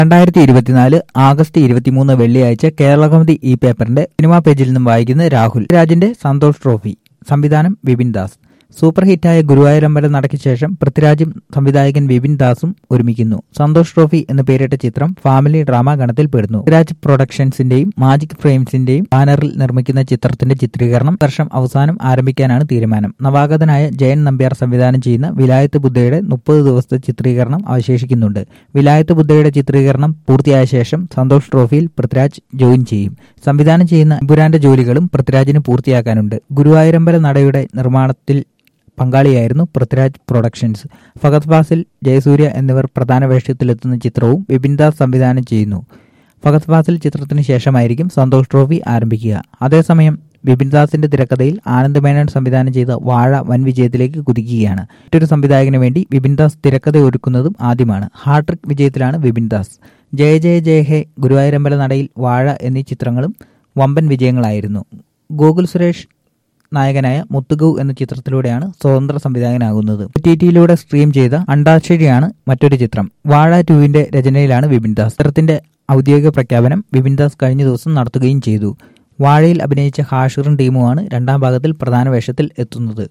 രണ്ടായിരത്തി ഇരുപത്തിനാല് ആഗസ്റ്റ് ഇരുപത്തിമൂന്ന് വെള്ളിയാഴ്ച കേരളകൗമുദി ഈ പേപ്പറിന്റെ സിനിമാ പേജിൽ നിന്നും വായിക്കുന്നത് രാഹുൽ രാജിന്റെ സന്തോഷ് ട്രോഫി സംവിധാനം വിപിൻ ദാസ് സൂപ്പർ ഹിറ്റായ ഗുരുവായൂരമ്പലം നടക്കിയ ശേഷം പൃഥ്വിരാജും സംവിധായകൻ വിപിൻ ദാസും ഒരുമിക്കുന്നു സന്തോഷ് ട്രോഫി എന്ന് പേരിട്ട ചിത്രം ഫാമിലി ഡ്രാമ ഗണത്തിൽ പെടുന്നു പൃഥ്വിരാജ് പ്രൊഡക്ഷൻസിന്റെയും മാജിക് ഫ്രെയിംസിന്റെയും ബാനറിൽ നിർമ്മിക്കുന്ന ചിത്രത്തിന്റെ ചിത്രീകരണം വർഷം അവസാനം ആരംഭിക്കാനാണ് തീരുമാനം നവാഗതനായ ജയൻ നമ്പ്യാർ സംവിധാനം ചെയ്യുന്ന വിലായത്ത് ബുദ്ധയുടെ മുപ്പത് ദിവസത്തെ ചിത്രീകരണം അവശേഷിക്കുന്നുണ്ട് വിലായത്ത് ബുദ്ധയുടെ ചിത്രീകരണം പൂർത്തിയായ ശേഷം സന്തോഷ് ട്രോഫിയിൽ പൃഥ്വിരാജ് ജോയിൻ ചെയ്യും സംവിധാനം ചെയ്യുന്ന എമ്പുരാന്റെ ജോലികളും പൃഥ്വിരാജിന് പൂർത്തിയാക്കാനുണ്ട് ഗുരുവായൂരമ്പല നടയുടെ നിർമ്മാണത്തിൽ പങ്കാളിയായിരുന്നു പൃഥ്വിരാജ് പ്രൊഡക്ഷൻസ് ഫഹദ് ഫാസിൽ ജയസൂര്യ എന്നിവർ പ്രധാന വേഷത്തിലെത്തുന്ന ചിത്രവും വിപിൻദാസ് സംവിധാനം ചെയ്യുന്നു ഫഹദ് ഫാസിൽ ചിത്രത്തിന് ശേഷമായിരിക്കും സന്തോഷ് ട്രോഫി ആരംഭിക്കുക അതേസമയം വിപിൻദാസിന്റെ തിരക്കഥയിൽ ആനന്ദ് മേനോൻ സംവിധാനം ചെയ്ത വാഴ വൻ വിജയത്തിലേക്ക് കുതിക്കുകയാണ് മറ്റൊരു സംവിധായകന് വേണ്ടി വിപിൻദാസ് തിരക്കഥ ഒരുക്കുന്നതും ആദ്യമാണ് ഹാട്രിക് വിജയത്തിലാണ് വിപിൻദാസ് ജയ ജയ ജയ ഹേ ഗുരുവായൂരമ്പല നടയിൽ വാഴ എന്നീ ചിത്രങ്ങളും വമ്പൻ വിജയങ്ങളായിരുന്നു ഗോകുൽ സുരേഷ് നായകനായ മുത്തുഗു എന്ന ചിത്രത്തിലൂടെയാണ് സ്വതന്ത്ര സംവിധായകനാകുന്നത് ടി ടിയിലൂടെ സ്ട്രീം ചെയ്ത അണ്ടാക്ഷരിയാണ് മറ്റൊരു ചിത്രം വാഴ ടുവിന്റെ രചനയിലാണ് വിപിൻദാസ് ചിത്രത്തിന്റെ ഔദ്യോഗിക പ്രഖ്യാപനം വിപിൻദാസ് കഴിഞ്ഞ ദിവസം നടത്തുകയും ചെയ്തു വാഴയിൽ അഭിനയിച്ച ഹാഷിറും ടീമുമാണ് രണ്ടാം ഭാഗത്തിൽ പ്രധാന വേഷത്തിൽ എത്തുന്നത്